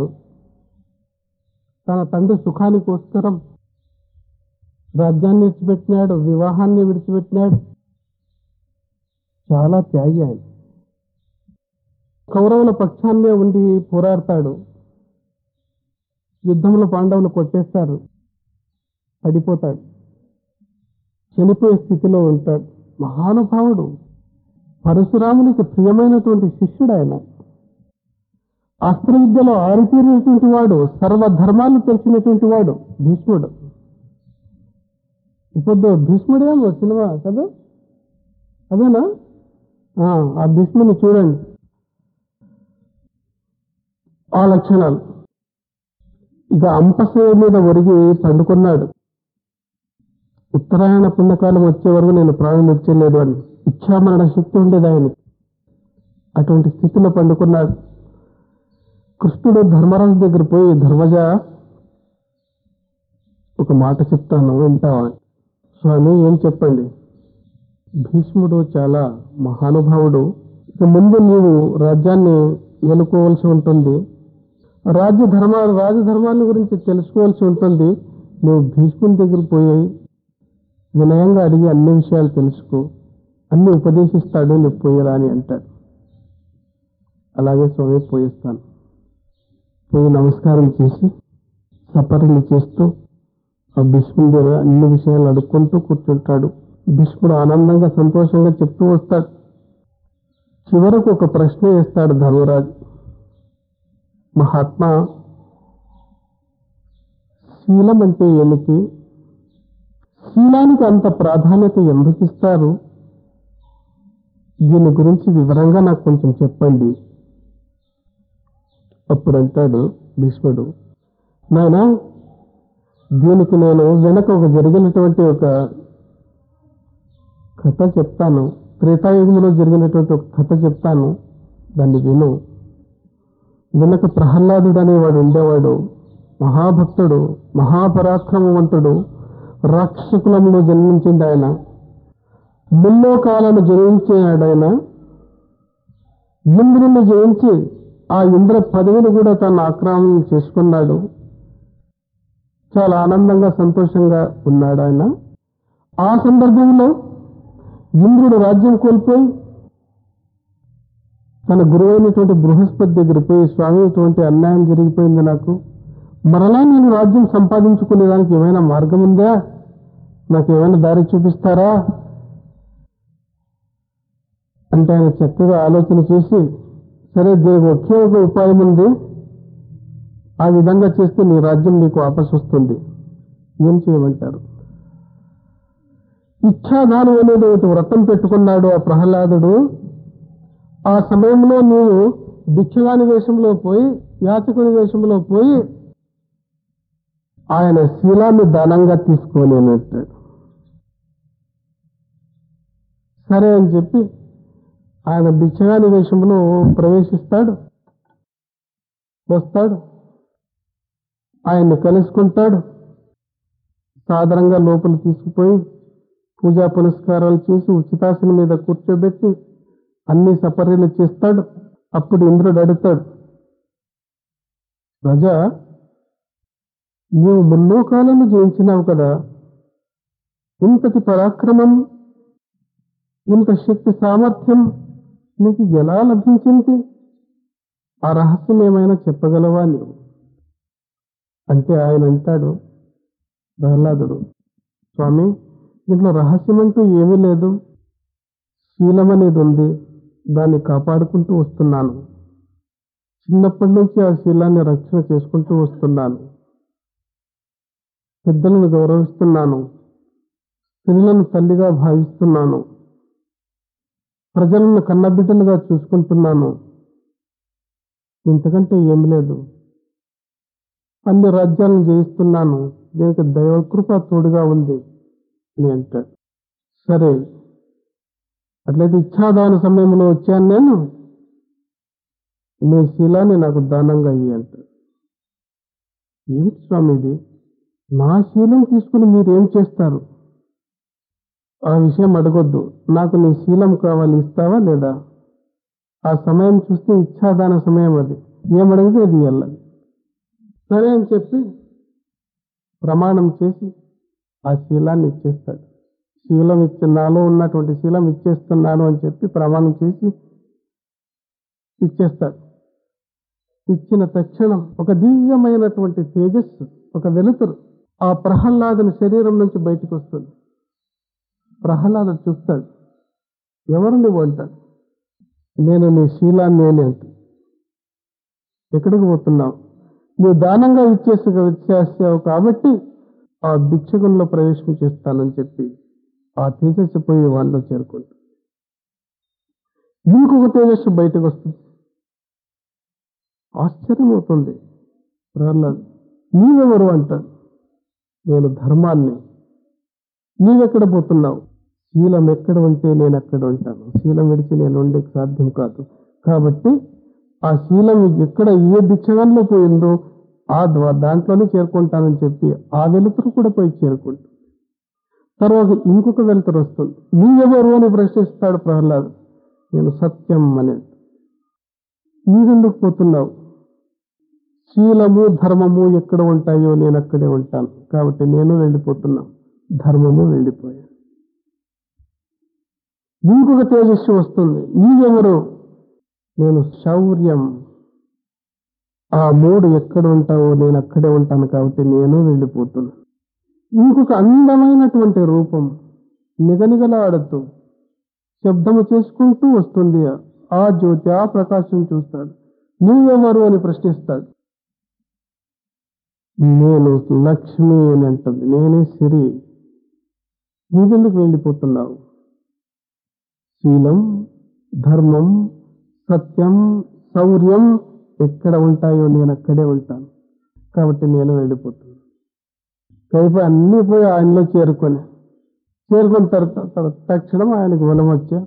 తన తండ్రి సుఖానికోస్కరం రాజ్యాన్ని విడిచిపెట్టినాడు వివాహాన్ని విడిచిపెట్టినాడు చాలా త్యాగి ఆయన కౌరవుల పక్షాన్నే ఉండి పోరాడతాడు యుద్ధంలో పాండవులు కొట్టేస్తారు పడిపోతాడు చనిపోయే స్థితిలో ఉంటాడు మహానుభావుడు పరశురామునికి ప్రియమైనటువంటి శిష్యుడు ఆయన అస్త్ర విద్యలో ఆరితేరినటువంటి వాడు సర్వధర్మాలు తెలిసినటువంటి వాడు భీష్ముడు ఇప్పుడు భీష్ముడేమో సినిమా కదా అదేనా ఆ, ఆ భీష్ముని చూడండి ఆ లక్షణాలు ఇక అంపసేవ మీద ఒరిగి పండుకున్నాడు ఉత్తరాయణ పుణ్యకాలం వచ్చే వరకు నేను ప్రాణం ఇచ్చలేదు అని ఇచ్చామరణ శక్తి ఉండేది ఆయన అటువంటి స్థితిలో పండుకున్నాడు కృష్ణుడు ధర్మరాజు దగ్గర పోయి ధర్మజ ఒక మాట చెప్తాను వింటావా అని. స్వామి ఏం చెప్పండి భీష్ముడు చాలా మహానుభావుడు ఇక ముందు నీవు రాజ్యాన్ని ఎన్నుకోవాల్సి ఉంటుంది రాజ్య ధర్మ రాజధర్మాన్ని గురించి తెలుసుకోవాల్సి ఉంటుంది నువ్వు భీష్ముని దగ్గర పోయి వినయంగా అడిగి అన్ని విషయాలు తెలుసుకో అన్ని ఉపదేశిస్తాడు నువ్వు పోయిరా అని అంటాడు అలాగే స్వామి పోయిస్తాను పోయి నమస్కారం చేసి సపర్యలు చేస్తూ ఆ భీష్ముడి దగ్గర అన్ని విషయాలు అడుక్కుంటూ కూర్చుంటాడు భీష్ముడు ఆనందంగా సంతోషంగా చెప్తూ వస్తాడు చివరకు ఒక ప్రశ్న వేస్తాడు ధర్మరాజు మహాత్మా శీలం అంటే ఏమిటి శీలానికి అంత ప్రాధాన్యత ఎందుకు ఇస్తారు దీని గురించి వివరంగా నాకు కొంచెం చెప్పండి అప్పుడు అంటాడు భీష్ముడు నాయనా దీనికి నేను వెనక ఒక జరిగినటువంటి ఒక కథ చెప్తాను త్రేతాయుగంలో జరిగినటువంటి ఒక కథ చెప్తాను దాన్ని విను వెనక ప్రహ్లాదుడు అనేవాడు ఉండేవాడు మహాభక్తుడు మహాపరాక్రమవంతుడు రాక్షసులంలో జన్మించింది ఆయన ముల్లోకాలను జయించాడు ఆయన ఇంద్రుని జయించి ఆ ఇంద్ర పదవిని కూడా తను ఆక్రమణ చేసుకున్నాడు చాలా ఆనందంగా సంతోషంగా ఉన్నాడు ఆయన ఆ సందర్భంలో ఇంద్రుడు రాజ్యం కోల్పోయి తన గురువు అయినటువంటి బృహస్పతి దగ్గర పోయి స్వామి ఇటువంటి అన్యాయం జరిగిపోయింది నాకు మరలా నేను రాజ్యం సంపాదించుకునేదానికి ఏమైనా మార్గం ఉందా నాకు ఏమైనా దారి చూపిస్తారా అంటే ఆయన చక్కగా ఆలోచన చేసి సరే దీనికి ఒకే ఒక ఉపాయం ఉంది ఆ విధంగా చేస్తే నీ రాజ్యం నీకు వాపసు వస్తుంది ఏం చేయమంటారు ఇచ్ఛాదానం అనేది ఒకటి వ్రతం పెట్టుకున్నాడు ఆ ప్రహ్లాదుడు ఆ సమయంలో నీవు భిక్షగాని వేషంలో పోయి యాచకుని వేషంలో పోయి ఆయన శీలాన్ని దానంగా తీసుకోలేను అంటాడు సరే అని చెప్పి ఆయన భిక్షగాని వేషంలో ప్రవేశిస్తాడు వస్తాడు ఆయన్ని కలుసుకుంటాడు సాధారణంగా లోపల తీసుకుపోయి పూజా పునస్కారాలు చేసి ఉచితాసనం మీద కూర్చోబెట్టి అన్ని సపర్యలు చేస్తాడు అప్పుడు ఇంద్రుడు అడుగుతాడు రజా నీవు ముల్లోకాలను జయించినావు కదా ఇంతటి పరాక్రమం ఇంత శక్తి సామర్థ్యం నీకు ఎలా లభించింది ఆ రహస్యం ఏమైనా చెప్పగలవా నీవు అంటే ఆయన అంటాడు ప్రహ్లాదుడు స్వామి దీంట్లో రహస్యం అంటూ ఏమీ లేదు శీలం అనేది ఉంది దాన్ని కాపాడుకుంటూ వస్తున్నాను చిన్నప్పటి నుంచి ఆ శీలాన్ని రక్షణ చేసుకుంటూ వస్తున్నాను పెద్దలను గౌరవిస్తున్నాను స్త్రీలను తల్లిగా భావిస్తున్నాను ప్రజలను కన్నబిడ్డలుగా చూసుకుంటున్నాను ఇంతకంటే ఏమి లేదు అన్ని రాజ్యాలను జయిస్తున్నాను దీనికి దైవకృప తోడుగా ఉంది అని అంటాడు సరే అట్లయితే ఇచ్చాదాన సమయంలో వచ్చాను నేను నీ శీలాన్ని నాకు దానంగా ఇయ్యి అంటాడు ఏమిటి స్వామి ఇది నా శీలం తీసుకుని మీరేం చేస్తారు ఆ విషయం అడగొద్దు నాకు నీ శీలం కావాలి ఇస్తావా లేదా ఆ సమయం చూస్తే ఇచ్చాదాన సమయం అది ఏమడిగితే అది వెళ్ళాలి సరే అని చెప్పి ప్రమాణం చేసి ఆ శీలాన్ని ఇచ్చేస్తాడు శీలం ఇచ్చే నాలో ఉన్నటువంటి శీలం ఇచ్చేస్తున్నాను అని చెప్పి ప్రమాణం చేసి ఇచ్చేస్తాడు ఇచ్చిన తక్షణం ఒక దివ్యమైనటువంటి తేజస్సు ఒక వెలుతురు ఆ ప్రహ్లాదుని శరీరం నుంచి బయటకు వస్తుంది ప్రహ్లాదుడు చూస్తాడు ఎవరు నువ్వు అంటాడు నేను నీ శీలాన్ని అని అంట ఎక్కడికి పోతున్నావు నువ్వు దానంగా ఇచ్చేసి ఇచ్చేసావు కాబట్టి ఆ భిక్షకుల్లో ప్రవేశం చేస్తానని చెప్పి ఆ తేజస్సు పోయి వాళ్ళలో చేరుకుంటాడు ఇంకొక తేజస్సు బయటకు వస్తుంది ఆశ్చర్యం అవుతుంది ప్రహ్లాద్ నీవెవరు అంటాడు నేను ధర్మాన్ని నీవెక్కడ పోతున్నావు శీలం ఎక్కడ ఉంటే నేను అక్కడ ఉంటాను శీలం విడిచి నేను ఉండేకి సాధ్యం కాదు కాబట్టి ఆ శీలం ఎక్కడ ఏ భిక్షగాల్లో పోయిందో ఆ ద్వా దాంట్లోనే చేరుకుంటానని చెప్పి ఆ వెలుతురు కూడా పోయి చేరుకుంటాను తర్వాత ఇంకొక వెలుతురు వస్తుంది నీవెవరు అని ప్రశ్నిస్తాడు ప్రహ్లాద్ నేను సత్యం అనేది నీవెందుకు పోతున్నావు శీలము ధర్మము ఎక్కడ ఉంటాయో నేను అక్కడే ఉంటాను కాబట్టి నేను వెళ్ళిపోతున్నా ధర్మము వెళ్ళిపోయా ఇంకొక తేజస్సు వస్తుంది నీవెవరు నేను శౌర్యం ఆ మూడు ఎక్కడ ఉంటావో నేను అక్కడే ఉంటాను కాబట్టి నేను వెళ్ళిపోతున్నా ఇంకొక అందమైనటువంటి రూపం నిగనిగలాడుతూ శబ్దము చేసుకుంటూ వస్తుంది ఆ జ్యోతి ఆ ప్రకాశం చూస్తాడు నీవెవరు అని ప్రశ్నిస్తాడు నేను లక్ష్మి అని అంటుంది నేనే సిరి నీవెందుకు వెళ్ళిపోతున్నావు శీలం ధర్మం సత్యం శౌర్యం ఎక్కడ ఉంటాయో నేను అక్కడే ఉంటాను కాబట్టి నేను వెళ్ళిపోతున్నాను కైపు అన్ని పోయి ఆయనలో చేరుకొని చేరుకున్న తర్వాత తక్షణం ఆయనకు బలం వచ్చా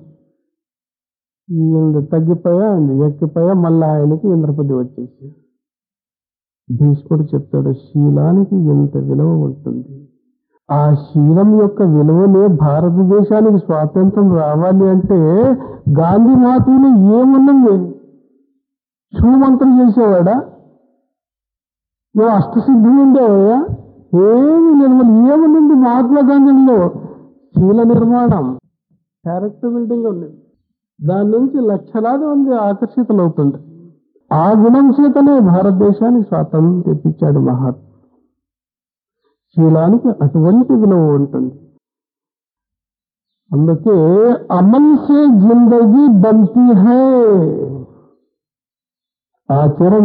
ఈయన తగ్గిపోయా ఆయన ఎక్కిపోయా మళ్ళీ ఆయనకి ఇంద్రపతి వచ్చేసి భీష్ముడు చెప్తాడు శీలానికి ఎంత విలువ ఉంటుంది ఆ శీలం యొక్క విలువనే భారతదేశానికి స్వాతంత్రం రావాలి అంటే గాంధీ మహాత్ములు ఏమున్నది శుభమంత్రం చేసేవాడా నువ్వు అష్టసిద్ధి ఉండేవా ఏమి లేదు మరి ఏముంది మహాత్మా గాంధీలో శీల నిర్మాణం క్యారెక్టర్ బిల్డింగ్ ఉంది దాని నుంచి లక్షలాది మంది ఆకర్షితులవుతుంది ఆ గుణం చేతనే భారతదేశానికి స్వాతంత్రం తెప్పించాడు మహాత్మ శీలానికి అటువంటి విలువ ఉంటుంది అందుకే అమల్ సే జిందగీ బంతి హై ఆచరణ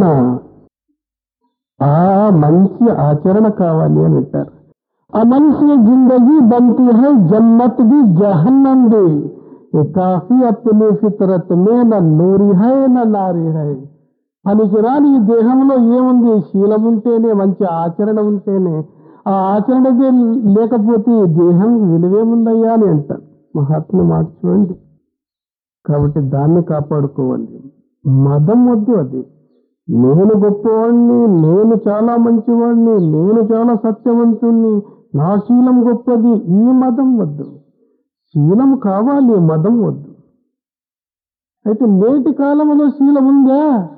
ఆ మంచి ఆచరణ కావాలి అని అంటారు అమల్ సే జిందగీ బంతి హై జన్నత్ ది జహన్నం ది कि काफी अपनी फितरत में न నూరి హై న నారి హై పనికిరాని ఈ దేహంలో ఏముంది శీలం ఉంటేనే మంచి ఆచరణ ఉంటేనే ఆ ఆచరణదే లేకపోతే ఈ దేహం విలువేముందయ్యా అని అంటారు మహాత్మ మాట చూడండి కాబట్టి దాన్ని కాపాడుకోవాలి మదం వద్దు అది నేను గొప్పవాడిని నేను చాలా మంచివాడిని నేను చాలా సత్యవంతుణ్ణి నా శీలం గొప్పది ఈ మదం వద్దు శీలం కావాలి మదం వద్దు అయితే నేటి కాలంలో శీలం ఉందా